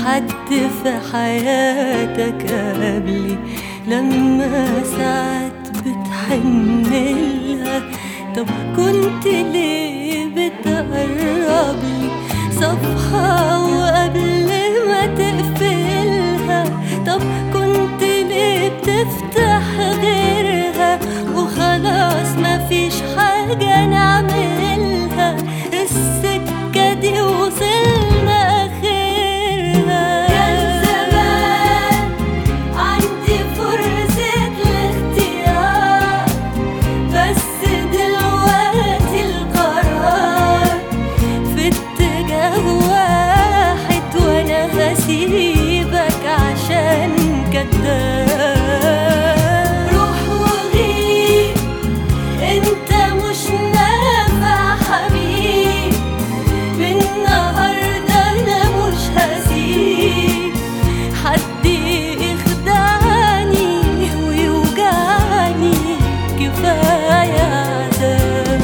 حد في حياتك قبلي لما ساعات بتحن لها طب كنت ليه بتقرب لي صفحة وقبل ما تقفلها طب كنت ليه بتفتح غيرها وخلاص مفيش حاجة نعملها السكة دي وصلنا آخرها كان زمان عندي فرصة الاختيار بس دلوقتي القرار في اتجاه واحد وانا هسيبك عشان كداب روح وغيب انت مش نافع حبيب من النهارده انا مش هسيب حد يخدعني ويوجعني كفايه عذاب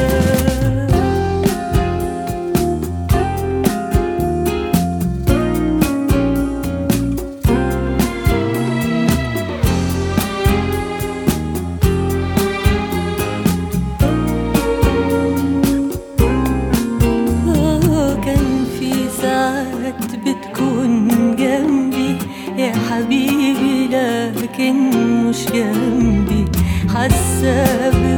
آه، كان في ساعات بتكون جنبي يا حبيبي لكن مش جنبي حاسة